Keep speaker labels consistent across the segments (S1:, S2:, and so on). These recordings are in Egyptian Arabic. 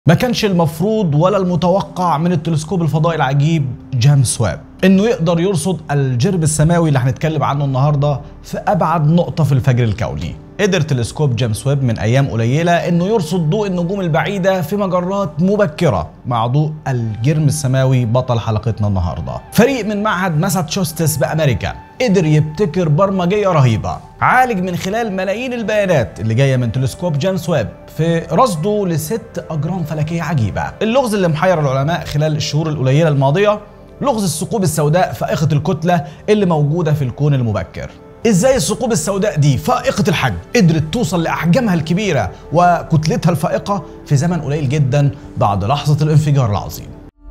S1: ما كانش المفروض ولا المتوقع من التلسكوب الفضائي العجيب جيمس ويب انه يقدر يرصد الجرب السماوي اللي هنتكلم عنه النهارده في ابعد نقطه في الفجر الكوني قدر تلسكوب جيمس ويب من ايام قليله انه يرصد ضوء النجوم البعيده في مجرات مبكره مع ضوء الجرم السماوي بطل حلقتنا النهارده فريق من معهد ماساتشوستس بامريكا قدر يبتكر برمجيه رهيبه عالج من خلال ملايين البيانات اللي جايه من تلسكوب جيمس ويب في رصده لست اجرام فلكيه عجيبه اللغز اللي محير العلماء خلال الشهور القليله الماضيه لغز الثقوب السوداء فائقة الكتلة اللي موجودة في الكون المبكر ازاي الثقوب السوداء دي فائقة الحجم قدرت توصل لأحجامها الكبيرة وكتلتها الفائقة في زمن قليل جدا بعد لحظة الانفجار العظيم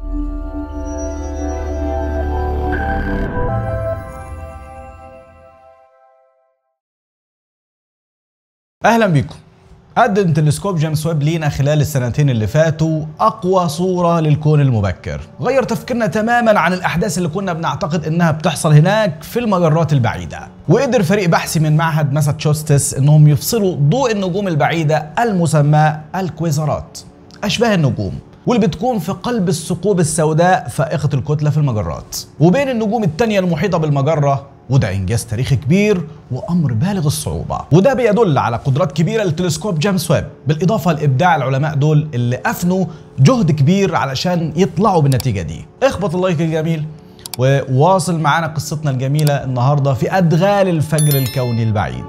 S1: اهلا بيكم قدم تلسكوب جيمس ويب لينا خلال السنتين اللي فاتوا اقوى صوره للكون المبكر غير تفكيرنا تماما عن الاحداث اللي كنا بنعتقد انها بتحصل هناك في المجرات البعيده وقدر فريق بحثي من معهد ماساتشوستس انهم يفصلوا ضوء النجوم البعيده المسماه الكويزرات اشباه النجوم واللي بتكون في قلب الثقوب السوداء فائقة الكتلة في المجرات وبين النجوم التانية المحيطة بالمجرة وده إنجاز تاريخي كبير وأمر بالغ الصعوبة وده بيدل على قدرات كبيرة للتلسكوب جيمس ويب بالإضافة لإبداع العلماء دول اللي أفنوا جهد كبير علشان يطلعوا بالنتيجة دي اخبط اللايك الجميل وواصل معانا قصتنا الجميلة النهاردة في أدغال الفجر الكوني البعيد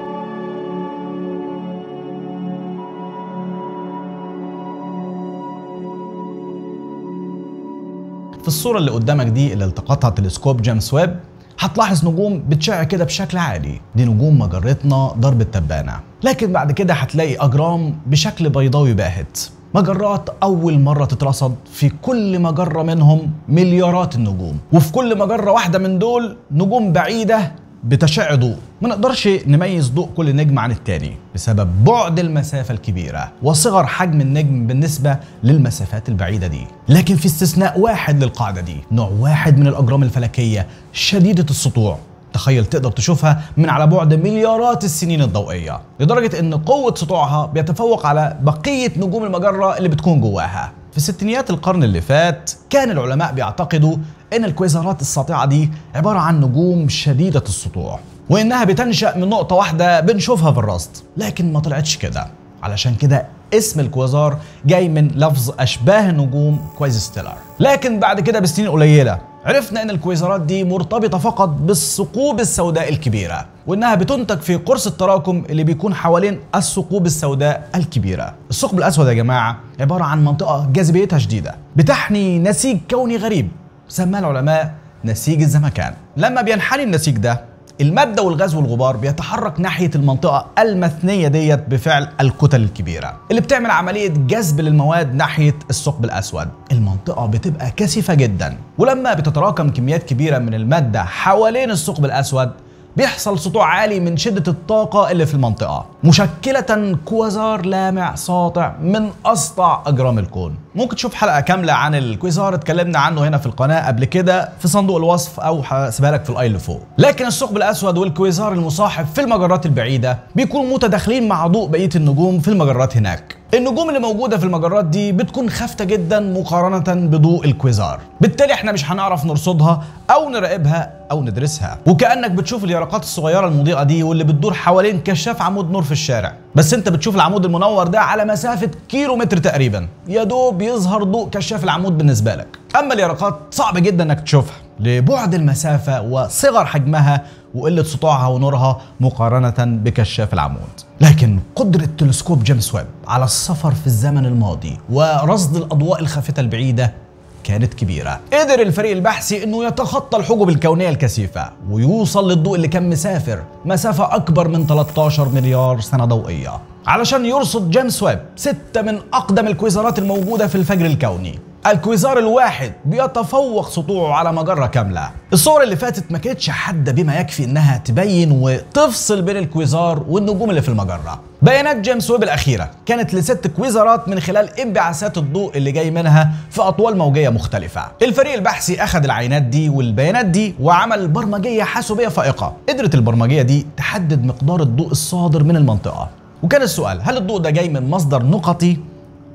S1: في الصورة اللي قدامك دي اللي التقطها تلسكوب جيمس ويب هتلاحظ نجوم بتشع كده بشكل عادي دي نجوم مجرتنا ضرب التبانة لكن بعد كده هتلاقي أجرام بشكل بيضاوي باهت مجرات أول مرة تترصد في كل مجرة منهم مليارات النجوم وفي كل مجرة واحدة من دول نجوم بعيدة بتشع ضوء ما نقدرش نميز ضوء كل نجم عن التاني بسبب بعد المسافة الكبيرة وصغر حجم النجم بالنسبة للمسافات البعيدة دي لكن في استثناء واحد للقاعدة دي نوع واحد من الأجرام الفلكية شديدة السطوع تخيل تقدر تشوفها من على بعد مليارات السنين الضوئية لدرجة ان قوة سطوعها بيتفوق على بقية نجوم المجرة اللي بتكون جواها في ستينيات القرن اللي فات كان العلماء بيعتقدوا ان الكويزرات الساطعة دي عبارة عن نجوم شديدة السطوع وانها بتنشأ من نقطة واحدة بنشوفها في الرصد لكن ما طلعتش كده علشان كده اسم الكوازار جاي من لفظ اشباه النجوم كويزستيلر لكن بعد كده بسنين قليله عرفنا ان الكويزرات دي مرتبطه فقط بالثقوب السوداء الكبيره وانها بتنتج في قرص التراكم اللي بيكون حوالين الثقوب السوداء الكبيره الثقب الاسود يا جماعه عباره عن منطقه جاذبيتها شديده بتحني نسيج كوني غريب سماه العلماء نسيج الزمكان لما بينحني النسيج ده المادة والغاز والغبار بيتحرك ناحية المنطقة المثنية ديت بفعل الكتل الكبيرة اللي بتعمل عملية جذب للمواد ناحية الثقب الأسود المنطقة بتبقى كثيفة جدا ولما بتتراكم كميات كبيرة من المادة حوالين الثقب الأسود بيحصل سطوع عالي من شدة الطاقة اللي في المنطقة مشكلة كوازار لامع ساطع من أسطع أجرام الكون ممكن تشوف حلقة كاملة عن الكويزار اتكلمنا عنه هنا في القناة قبل كده في صندوق الوصف أو هسيبها لك في الأي اللي فوق لكن الثقب الأسود والكويزار المصاحب في المجرات البعيدة بيكونوا متداخلين مع ضوء بقية النجوم في المجرات هناك النجوم اللي موجودة في المجرات دي بتكون خافتة جدا مقارنة بضوء الكويزار بالتالي احنا مش هنعرف نرصدها أو نراقبها أو ندرسها وكأنك بتشوف اليرقات الصغيرة المضيئة دي واللي بتدور حوالين كشاف عمود نور في الشارع بس انت بتشوف العمود المنور ده على مسافة كيلو متر تقريبا يا دوب يظهر ضوء كشاف العمود بالنسبة لك أما اليرقات صعب جدا انك تشوفها لبعد المسافة وصغر حجمها وقلة سطوعها ونورها مقارنة بكشاف العمود لكن قدرة تلسكوب جيمس ويب على السفر في الزمن الماضي ورصد الأضواء الخافتة البعيدة كانت كبيرة قدر الفريق البحثي انه يتخطى الحجب الكونية الكثيفة ويوصل للضوء اللي كان مسافر مسافة اكبر من 13 مليار سنة ضوئية علشان يرصد جيمس ويب ستة من اقدم الكويزرات الموجودة في الفجر الكوني الكويزار الواحد بيتفوق سطوعه على مجرة كاملة الصور اللي فاتت ما كانتش حادة بما يكفي انها تبين وتفصل بين الكويزار والنجوم اللي في المجرة بيانات جيمس ويب الأخيرة كانت لست كويزرات من خلال انبعاثات الضوء اللي جاي منها في أطوال موجية مختلفة الفريق البحثي أخذ العينات دي والبيانات دي وعمل برمجية حاسوبية فائقة قدرت البرمجية دي تحدد مقدار الضوء الصادر من المنطقة وكان السؤال هل الضوء ده جاي من مصدر نقطي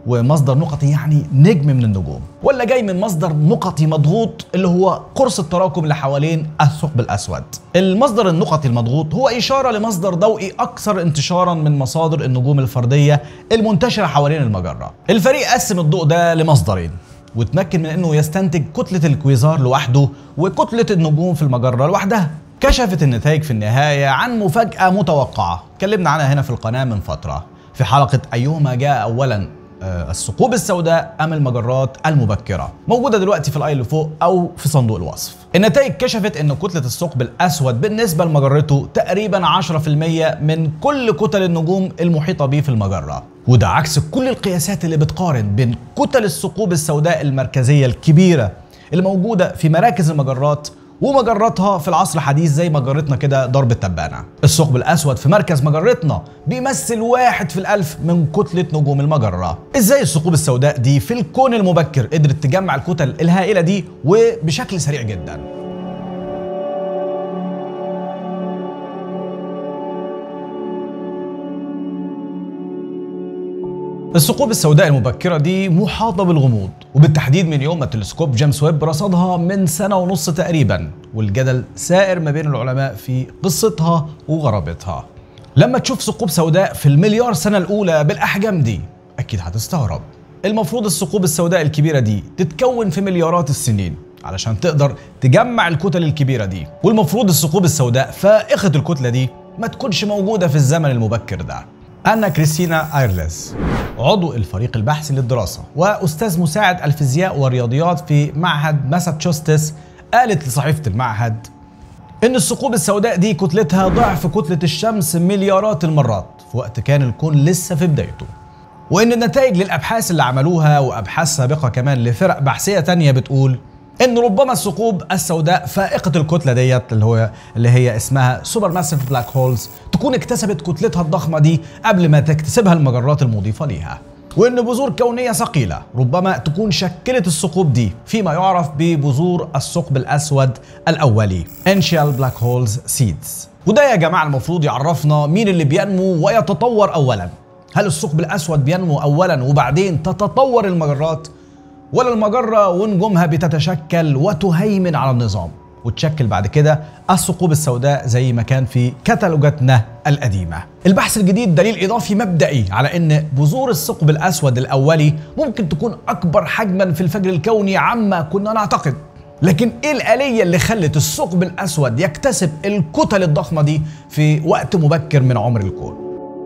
S1: ومصدر نقطي يعني نجم من النجوم ولا جاي من مصدر نقطي مضغوط اللي هو قرص التراكم اللي حوالين الثقب الاسود المصدر النقطي المضغوط هو اشاره لمصدر ضوئي اكثر انتشارا من مصادر النجوم الفرديه المنتشره حوالين المجره الفريق قسم الضوء ده لمصدرين وتمكن من انه يستنتج كتله الكويزار لوحده وكتله النجوم في المجره لوحدها كشفت النتائج في النهايه عن مفاجاه متوقعه اتكلمنا عنها هنا في القناه من فتره في حلقه ايهما جاء اولا آه، الثقوب السوداء ام المجرات المبكره موجوده دلوقتي في الاي اللي فوق او في صندوق الوصف النتائج كشفت ان كتله الثقب الاسود بالنسبه لمجرته تقريبا 10% من كل كتل النجوم المحيطه به في المجره وده عكس كل القياسات اللي بتقارن بين كتل الثقوب السوداء المركزيه الكبيره اللي موجوده في مراكز المجرات ومجراتها في العصر الحديث زي مجرتنا كده ضرب التبانة الثقب الأسود في مركز مجرتنا بيمثل واحد في الألف من كتلة نجوم المجرة إزاي الثقوب السوداء دي في الكون المبكر قدرت تجمع الكتل الهائلة دي وبشكل سريع جداً الثقوب السوداء المبكرة دي محاطة بالغموض وبالتحديد من يوم ما تلسكوب جيمس ويب رصدها من سنة ونص تقريبا والجدل سائر ما بين العلماء في قصتها وغرابتها لما تشوف ثقوب سوداء في المليار سنة الأولى بالأحجام دي أكيد هتستغرب المفروض الثقوب السوداء الكبيرة دي تتكون في مليارات السنين علشان تقدر تجمع الكتل الكبيرة دي والمفروض الثقوب السوداء فائقة الكتلة دي ما تكونش موجودة في الزمن المبكر ده أنا كريستينا ايرلس عضو الفريق البحثي للدراسة وأستاذ مساعد الفيزياء والرياضيات في معهد ماساتشوستس قالت لصحيفة المعهد إن الثقوب السوداء دي كتلتها ضعف كتلة الشمس مليارات المرات في وقت كان الكون لسه في بدايته وإن النتائج للأبحاث اللي عملوها وأبحاث سابقة كمان لفرق بحثية تانية بتقول ان ربما الثقوب السوداء فائقه الكتله ديت اللي هو اللي هي اسمها سوبر ماسيف بلاك هولز تكون اكتسبت كتلتها الضخمه دي قبل ما تكتسبها المجرات المضيفه ليها وان بذور كونيه ثقيله ربما تكون شكلت الثقوب دي فيما يعرف ببذور الثقب الاسود الاولي انشيال بلاك هولز سيدز وده يا جماعه المفروض يعرفنا مين اللي بينمو ويتطور اولا هل الثقب الاسود بينمو اولا وبعدين تتطور المجرات ولا المجرة ونجومها بتتشكل وتهيمن على النظام وتشكل بعد كده الثقوب السوداء زي ما كان في كتالوجاتنا القديمة البحث الجديد دليل إضافي مبدئي على أن بذور الثقب الأسود الأولي ممكن تكون أكبر حجما في الفجر الكوني عما كنا نعتقد لكن ايه الآلية اللي خلت الثقب الأسود يكتسب الكتل الضخمة دي في وقت مبكر من عمر الكون؟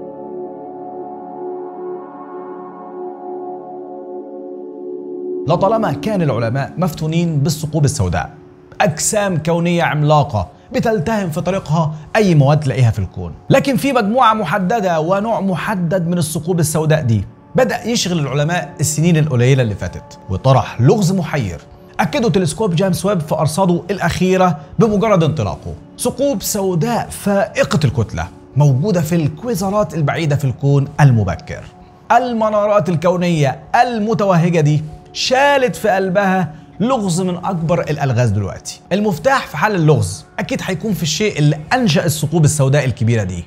S1: لطالما كان العلماء مفتونين بالثقوب السوداء أجسام كونية عملاقة بتلتهم في طريقها أي مواد تلاقيها في الكون لكن في مجموعة محددة ونوع محدد من الثقوب السوداء دي بدأ يشغل العلماء السنين القليلة اللي فاتت وطرح لغز محير أكدوا تلسكوب جيمس ويب في أرصاده الأخيرة بمجرد انطلاقه ثقوب سوداء فائقة الكتلة موجودة في الكويزرات البعيدة في الكون المبكر المنارات الكونية المتوهجة دي شالت في قلبها لغز من اكبر الالغاز دلوقتي المفتاح في حل اللغز اكيد هيكون في الشيء اللي انشا الثقوب السوداء الكبيره دي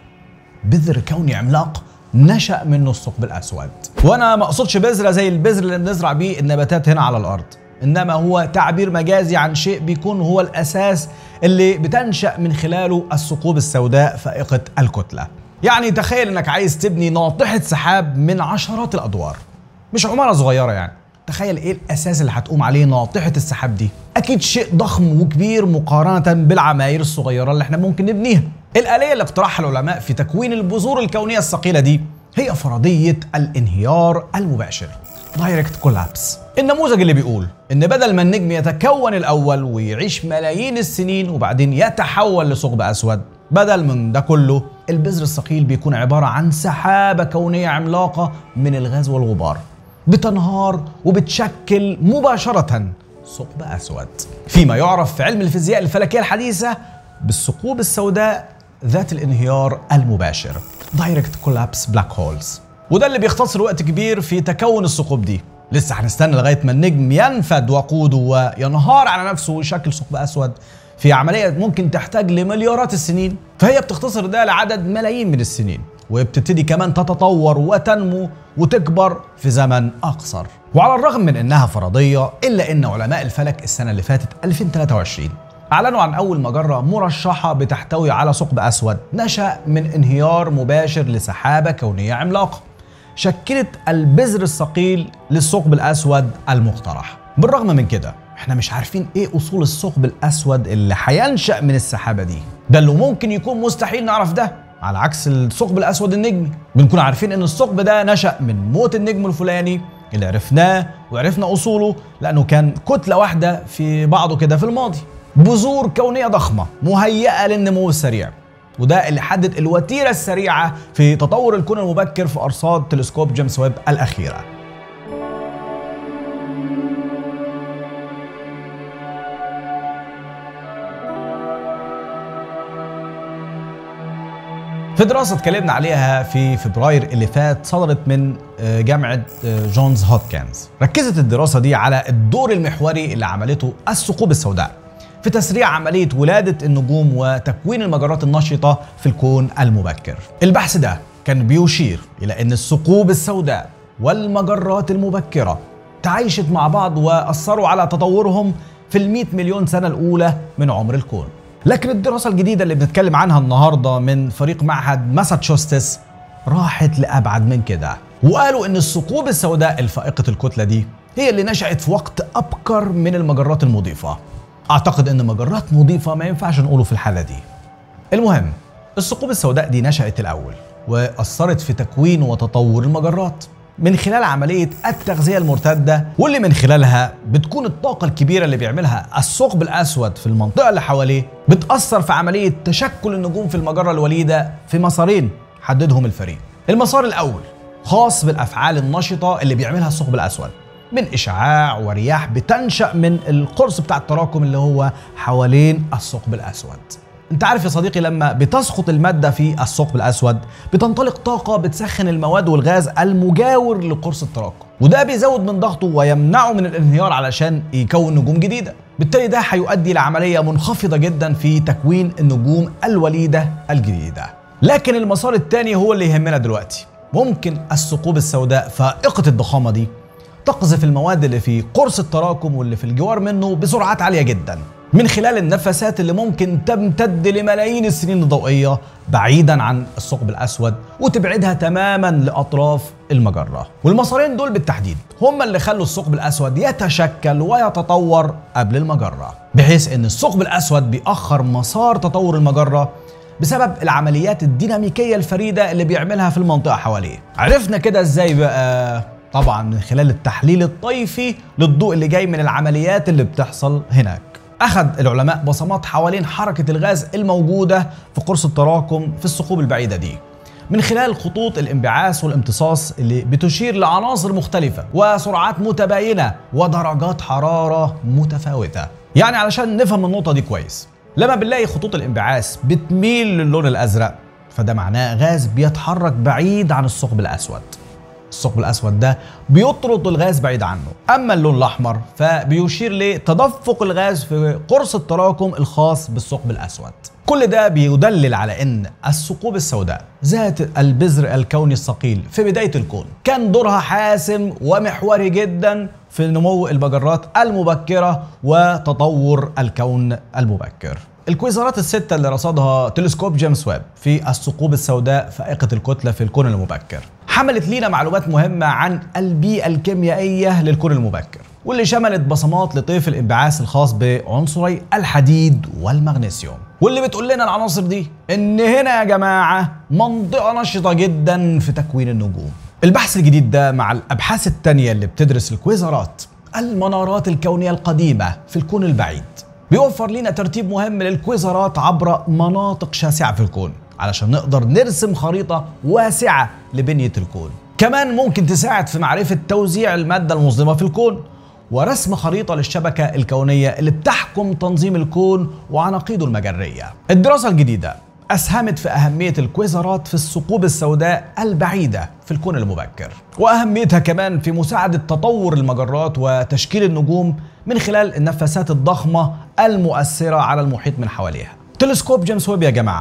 S1: بذر كوني عملاق نشا منه الثقب الاسود وانا ما اقصدش بذره زي البذر اللي بنزرع بيه النباتات هنا على الارض انما هو تعبير مجازي عن شيء بيكون هو الاساس اللي بتنشا من خلاله الثقوب السوداء فائقه الكتله يعني تخيل انك عايز تبني ناطحه سحاب من عشرات الادوار مش عماره صغيره يعني تخيل ايه الاساس اللي هتقوم عليه ناطحه السحاب دي اكيد شيء ضخم وكبير مقارنه بالعماير الصغيره اللي احنا ممكن نبنيها الاليه اللي اقترحها العلماء في تكوين البذور الكونيه الثقيله دي هي فرضيه الانهيار المباشر دايركت كولابس النموذج اللي بيقول ان بدل ما النجم يتكون الاول ويعيش ملايين السنين وبعدين يتحول لثقب اسود بدل من ده كله البذر الثقيل بيكون عباره عن سحابه كونيه عملاقه من الغاز والغبار بتنهار وبتشكل مباشرة ثقب أسود فيما يعرف في علم الفيزياء الفلكية الحديثة بالثقوب السوداء ذات الانهيار المباشر Direct Collapse Black Holes وده اللي بيختصر وقت كبير في تكون الثقوب دي لسه هنستنى لغايه ما النجم ينفد وقوده وينهار على نفسه ويشكل ثقب اسود في عمليه ممكن تحتاج لمليارات السنين فهي بتختصر ده لعدد ملايين من السنين وبتبتدي كمان تتطور وتنمو وتكبر في زمن أقصر وعلى الرغم من إنها فرضية إلا إن علماء الفلك السنة اللي فاتت 2023 أعلنوا عن أول مجرة مرشحة بتحتوي على ثقب أسود نشأ من انهيار مباشر لسحابة كونية عملاقة شكلت البذر الثقيل للثقب الأسود المقترح بالرغم من كده احنا مش عارفين ايه اصول الثقب الاسود اللي هينشا من السحابه دي ده اللي ممكن يكون مستحيل نعرف ده على عكس الثقب الاسود النجمي بنكون عارفين ان الثقب ده نشا من موت النجم الفلاني اللي عرفناه وعرفنا اصوله لانه كان كتله واحده في بعضه كده في الماضي بذور كونيه ضخمه مهيئه للنمو السريع وده اللي حدد الوتيره السريعه في تطور الكون المبكر في ارصاد تلسكوب جيمس ويب الاخيره في دراسة اتكلمنا عليها في فبراير اللي فات صدرت من جامعة جونز هوبكنز ركزت الدراسة دي على الدور المحوري اللي عملته الثقوب السوداء في تسريع عملية ولادة النجوم وتكوين المجرات النشطة في الكون المبكر البحث ده كان بيشير إلى أن الثقوب السوداء والمجرات المبكرة تعايشت مع بعض وأثروا على تطورهم في المئة مليون سنة الأولى من عمر الكون لكن الدراسة الجديدة اللي بنتكلم عنها النهاردة من فريق معهد ماساتشوستس راحت لأبعد من كده وقالوا إن الثقوب السوداء الفائقة الكتلة دي هي اللي نشأت في وقت أبكر من المجرات المضيفة أعتقد إن مجرات مضيفة ما ينفعش نقوله في الحالة دي المهم الثقوب السوداء دي نشأت الأول وأثرت في تكوين وتطور المجرات من خلال عملية التغذية المرتدة واللي من خلالها بتكون الطاقة الكبيرة اللي بيعملها الثقب الأسود في المنطقة اللي حواليه بتأثر في عملية تشكل النجوم في المجرة الوليدة في مسارين حددهم الفريق المسار الأول خاص بالأفعال النشطة اللي بيعملها الثقب الأسود من إشعاع ورياح بتنشأ من القرص بتاع التراكم اللي هو حوالين الثقب الأسود انت عارف يا صديقي لما بتسقط الماده في الثقب الاسود بتنطلق طاقه بتسخن المواد والغاز المجاور لقرص التراكم وده بيزود من ضغطه ويمنعه من الانهيار علشان يكون نجوم جديده بالتالي ده هيؤدي لعمليه منخفضه جدا في تكوين النجوم الوليده الجديده لكن المسار الثاني هو اللي يهمنا دلوقتي ممكن الثقوب السوداء فائقه الضخامه دي تقذف المواد اللي في قرص التراكم واللي في الجوار منه بسرعات عاليه جدا من خلال النفسات اللي ممكن تمتد لملايين السنين الضوئية بعيدا عن الثقب الأسود وتبعدها تماما لأطراف المجرة والمسارين دول بالتحديد هم اللي خلوا الثقب الأسود يتشكل ويتطور قبل المجرة بحيث أن الثقب الأسود بيأخر مسار تطور المجرة بسبب العمليات الديناميكية الفريدة اللي بيعملها في المنطقة حواليه عرفنا كده ازاي بقى طبعا من خلال التحليل الطيفي للضوء اللي جاي من العمليات اللي بتحصل هناك أخذ العلماء بصمات حوالين حركة الغاز الموجودة في قرص التراكم في الثقوب البعيدة دي من خلال خطوط الانبعاث والامتصاص اللي بتشير لعناصر مختلفة وسرعات متباينة ودرجات حرارة متفاوتة يعني علشان نفهم النقطة دي كويس لما بنلاقي خطوط الانبعاث بتميل للون الأزرق فده معناه غاز بيتحرك بعيد عن الثقب الأسود الثقب الاسود ده بيطرد الغاز بعيد عنه اما اللون الاحمر فبيشير لتدفق الغاز في قرص التراكم الخاص بالثقب الاسود كل ده بيدلل على ان الثقوب السوداء ذات البذر الكوني الثقيل في بدايه الكون كان دورها حاسم ومحوري جدا في نمو المجرات المبكره وتطور الكون المبكر الكويزرات الستة اللي رصدها تلسكوب جيمس ويب في الثقوب السوداء فائقة الكتلة في الكون المبكر حملت لينا معلومات مهمة عن البيئة الكيميائية للكون المبكر واللي شملت بصمات لطيف الانبعاث الخاص بعنصري الحديد والمغنيسيوم واللي بتقول لنا العناصر دي ان هنا يا جماعة منطقة نشطة جدا في تكوين النجوم البحث الجديد ده مع الابحاث التانية اللي بتدرس الكويزرات المنارات الكونية القديمة في الكون البعيد بيوفر لنا ترتيب مهم للكويزرات عبر مناطق شاسعة في الكون علشان نقدر نرسم خريطة واسعة لبنية الكون كمان ممكن تساعد في معرفة توزيع المادة المظلمة في الكون ورسم خريطة للشبكة الكونية اللي بتحكم تنظيم الكون وعناقيده المجرية الدراسة الجديدة أسهمت في أهمية الكويزرات في الثقوب السوداء البعيدة في الكون المبكر وأهميتها كمان في مساعدة تطور المجرات وتشكيل النجوم من خلال النفسات الضخمة المؤثرة على المحيط من حواليها تلسكوب جيمس ويب يا جماعة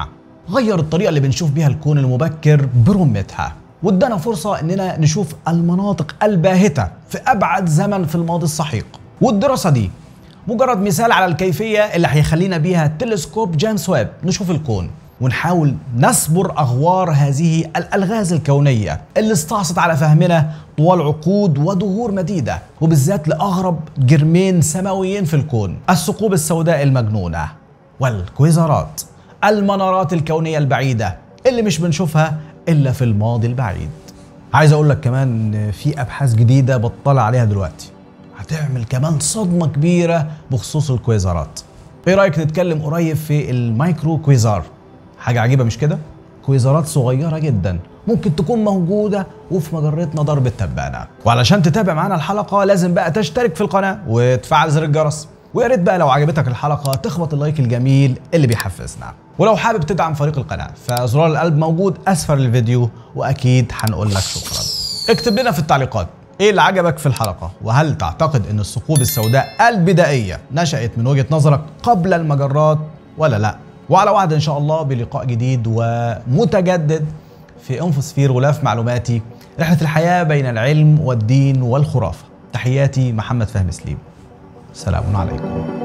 S1: غير الطريقة اللي بنشوف بيها الكون المبكر برمتها وادانا فرصة اننا نشوف المناطق الباهتة في ابعد زمن في الماضي السحيق والدراسة دي مجرد مثال على الكيفية اللي هيخلينا بيها تلسكوب جيمس ويب نشوف الكون ونحاول نسبر أغوار هذه الألغاز الكونية اللي استعصت على فهمنا طوال عقود ودهور مديدة وبالذات لأغرب جرمين سماويين في الكون الثقوب السوداء المجنونة والكويزرات المنارات الكونية البعيدة اللي مش بنشوفها إلا في الماضي البعيد عايز أقول لك كمان إن في أبحاث جديدة بطلع عليها دلوقتي هتعمل كمان صدمة كبيرة بخصوص الكويزرات ايه رأيك نتكلم قريب في المايكرو كويزار حاجة عجيبة مش كده؟ كويزرات صغيرة جدا ممكن تكون موجودة وفي مجرتنا درب التبانة وعلشان تتابع معانا الحلقة لازم بقى تشترك في القناة وتفعل زر الجرس ويا ريت بقى لو عجبتك الحلقة تخبط اللايك الجميل اللي بيحفزنا ولو حابب تدعم فريق القناة فزرار القلب موجود أسفل الفيديو وأكيد هنقول لك شكرا اكتب لنا في التعليقات ايه اللي عجبك في الحلقة وهل تعتقد ان الثقوب السوداء البدائية نشأت من وجهة نظرك قبل المجرات ولا لا وعلى وعد ان شاء الله بلقاء جديد ومتجدد في انفوسفير غلاف معلوماتي رحلة الحياة بين العلم والدين والخرافة تحياتي محمد فهمي سليم سلام عليكم